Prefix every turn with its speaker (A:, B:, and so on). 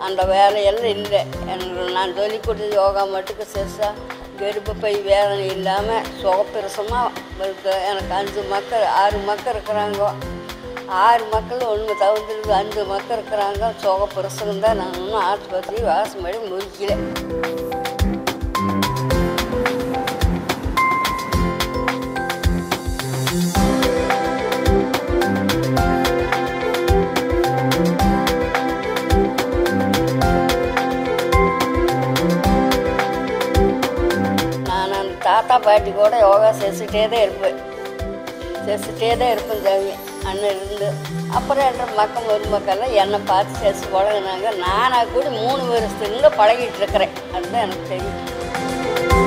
A: அந்த வேலையெல்லாம் இல்லை எனக்கு நான் சொல்லி கொடுத்த யோகா மட்டுக்கு சிறுசா கர்ப்பப்பை வேதனை இல்லாமல் சுகப்பிரசமாக இருக்கு எனக்கு அஞ்சு மக்கள் ஆறு மக்கள் இருக்கிறாங்க ஆறு மக்கள் ஒன்று தவிர்த்துருக்கு அஞ்சு மக்கள் இருக்கிறாங்க சுகப்பிரசம் தான் நான் இன்னும் ஆஸ்பத்திரி வாசம் பண்ணி முடிக்கல நான் அந்த தாத்தா பாட்டி கூட யோகா செஞ்சுட்டே தான் இருப்பேன் செஞ்சுட்டே தான் இருப்பேன் சாமி அண்ணன் இருந்து அப்புறம் என்ற மக்கள் ஒரு மக்கள்லாம் என்னை பார்த்து செஞ்சு பழகுனாங்க நானாக கூட மூணு வருஷத்துலேருந்து பழகிட்டு இருக்கிறேன் அதுதான் எனக்கு தெரியும்